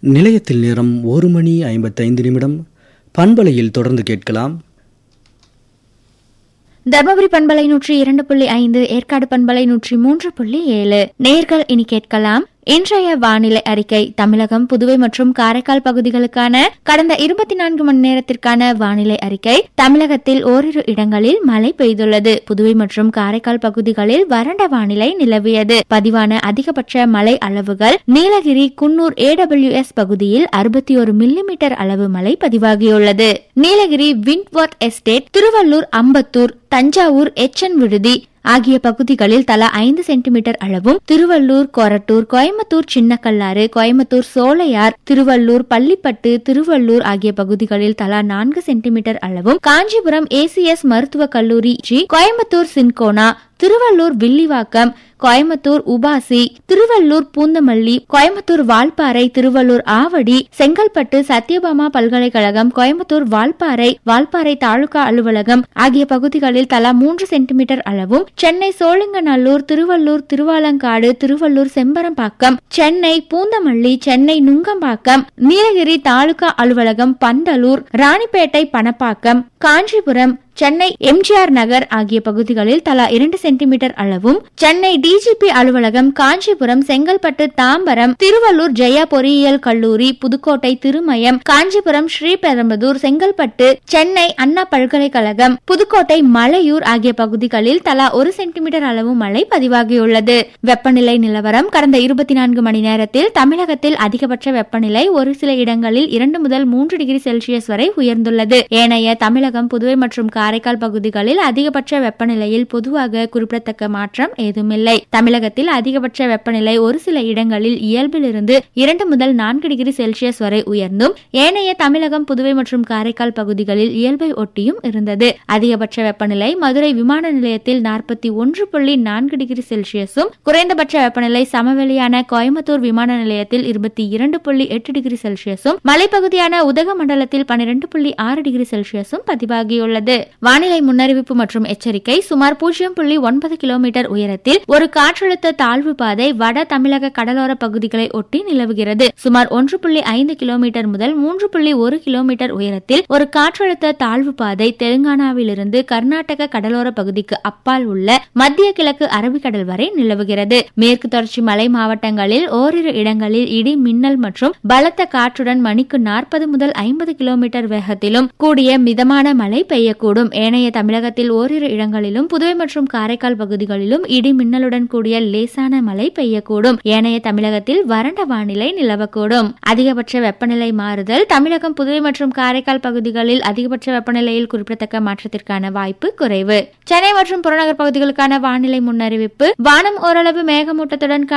நிலையத்தில் நேரம் ஒரு மணி ஐம்பத்தைந்து நிமிடம் பண்பலையில் தொடர்ந்து கேட்கலாம் தர்மபுரி பண்பலை நூற்றி இரண்டு புள்ளி ஐந்து ஏற்காடு பண்பலை நூற்றி மூன்று புள்ளி ஏழு நேர்கள் இனி கேட்கலாம் இன்றைய வானிலை அறிக்கை தமிழகம் புதுவை மற்றும் காரைக்கால் பகுதிகளுக்கான கடந்த இருபத்தி நான்கு மணி நேரத்திற்கான வானிலை அறிக்கை தமிழகத்தில் ஓரிரு இடங்களில் மழை பெய்துள்ளது புதுவை மற்றும் காரைக்கால் பகுதிகளில் வறண்ட வானிலை நிலவியது பதிவான அதிகபட்ச மழை அளவுகள் நீலகிரி குன்னூர் ஏடபிள்யூஎஸ் பகுதியில் அறுபத்தி ஒரு மில்லிமீட்டர் அளவு மழை பதிவாகியுள்ளது நீலகிரி விண்ட்வர்த் எஸ்டேட் திருவள்ளூர் அம்பத்தூர் தஞ்சாவூர் எச்சன் விடுதி ஆகிய பகுதிகளில் தலா ஐந்து சென்டிமீட்டர் அளவும் திருவள்ளூர் கொரட்டூர் கோயம்புத்தூர் சின்னக்கல்லாறு கோயம்புத்தூர் சோலையார் திருவள்ளூர் பள்ளிப்பட்டு திருவள்ளூர் ஆகிய பகுதிகளில் தலா நான்கு சென்டிமீட்டர் அளவும் காஞ்சிபுரம் ஏசிஎஸ் மருத்துவக் கல்லூரி ஜி கோயம்புத்தூர் சின்கோனா திருவள்ளூர் வில்லிவாக்கம் கோயம்புத்தூர் உபாசி திருவள்ளூர் பூந்தமல்லி கோயம்புத்தூர் வால்பாறை திருவள்ளூர் ஆவடி செங்கல்பட்டு சத்யபாமா பல்கலைக்கழகம் கோயம்புத்தூர் வால்பாறை வால்பாறை தாலுகா அலுவலகம் ஆகிய பகுதிகளில் தலா மூன்று சென்டிமீட்டர் அளவும் சென்னை சோழிங்கநல்லூர் திருவள்ளூர் திருவாலங்காடு திருவள்ளூர் செம்பரம்பாக்கம் சென்னை பூந்தமல்லி சென்னை நுங்கம்பாக்கம் நீலகிரி தாலுகா அலுவலகம் பந்தலூர் ராணிப்பேட்டை பணப்பாக்கம் காஞ்சிபுரம் சென்னை எம்ஜிஆர் நகர் ஆகிய பகுதிகளில் தலா இரண்டு சென்டிமீட்டர் அளவும் சென்னை டிஜிபி அலுவலகம் காஞ்சிபுரம் செங்கல்பட்டு தாம்பரம் திருவள்ளூர் ஜெயா பொறியியல் கல்லூரி புதுக்கோட்டை திருமயம் காஞ்சிபுரம் ஸ்ரீபெரும்புதூர் செங்கல்பட்டு சென்னை அண்ணா பல்கலைக்கழகம் புதுக்கோட்டை மலையூர் ஆகிய பகுதிகளில் தலா ஒரு சென்டிமீட்டர் அளவு மழை பதிவாகியுள்ளது வெப்பநிலை நிலவரம் கடந்த இருபத்தி நான்கு மணி நேரத்தில் தமிழகத்தில் அதிகபட்ச வெப்பநிலை ஒரு சில இடங்களில் இரண்டு முதல் மூன்று டிகிரி செல்சியஸ் வரை உயர்ந்துள்ளது ஏனைய தமிழகம் புதுவை மற்றும் காரைக்கால் பகுதிகளில் அதிகபட்ச வெப்பநிலையில் பொதுவாக குறிப்பிடத்தக்க மாற்றம் ஏதுமில்லை தமிழகத்தில் அதிகபட்ச வெப்பநிலை ஒரு சில இடங்களில் இயல்பிலிருந்து இரண்டு முதல் நான்கு டிகிரி செல்சியஸ் வரை உயர்ந்தும் ஏனைய தமிழகம் புதுவை மற்றும் காரைக்கால் பகுதிகளில் இயல்பை ஒட்டியும் இருந்தது அதிகபட்ச வெப்பநிலை மதுரை விமான நிலையத்தில் நாற்பத்தி ஒன்று புள்ளி நான்கு டிகிரி செல்சியஸும் குறைந்தபட்ச வெப்பநிலை சமவெளியான கோயம்புத்தூர் விமான நிலையத்தில் இருபத்தி இரண்டு புள்ளி எட்டு டிகிரி செல்சியஸும் மலைப்பகுதியான உதகமண்டலத்தில் பன்னிரண்டு புள்ளி ஆறு டிகிரி செல்சியஸும் பதிவாகியுள்ளது வானிலை முன்னறிவிப்பு மற்றும் எச்சரிக்கை சுமார் பூஜ்ஜியம் புள்ளி ஒன்பது கிலோமீட்டர் உயரத்தில் ஒரு காற்றழுத்த தாழ்வு பாதை வட தமிழக கடலோர பகுதிகளை ஒட்டி நிலவுகிறது சுமார் ஒன்று புள்ளி ஐந்து கிலோமீட்டர் முதல் மூன்று புள்ளி ஒரு கிலோமீட்டர் உயரத்தில் ஒரு காற்றழுத்த தாழ்வு பாதை தெலுங்கானாவிலிருந்து கர்நாடக கடலோர பகுதிக்கு அப்பால் உள்ள மத்திய கிழக்கு அரபிக்கடல் வரை நிலவுகிறது மேற்கு தொடர்ச்சி மலை மாவட்டங்களில் ஓரிரு இடங்களில் இடி மின்னல் மற்றும் பலத்த காற்றுடன் மணிக்கு நாற்பது முதல் ஐம்பது கிலோமீட்டர் வேகத்திலும் கூடிய மிதமான மழை பெய்யக்கூடும் ஏனைய தமிழகத்தில் ஓரிரு இடங்களிலும் புதுவை மற்றும் காரைக்கால் பகுதிகளிலும் இடி மின்னலுடன் கூடிய லேசான மழை பெய்யக்கூடும் ஏனைய தமிழகத்தில் வறண்ட வானிலை நிலவக்கூடும் அதிகபட்ச வெப்பநிலை மாறுதல் தமிழகம் புதுவை மற்றும் காரைக்கால் பகுதிகளில் அதிகபட்ச வெப்பநிலையில் குறிப்பிடத்தக்க மாற்றத்திற்கான வாய்ப்பு குறைவு சென்னை மற்றும் புறநகர் பகுதிகளுக்கான வானிலை முன்னறிவிப்பு வானம் ஓரளவு மேகமூட்டத்துடன்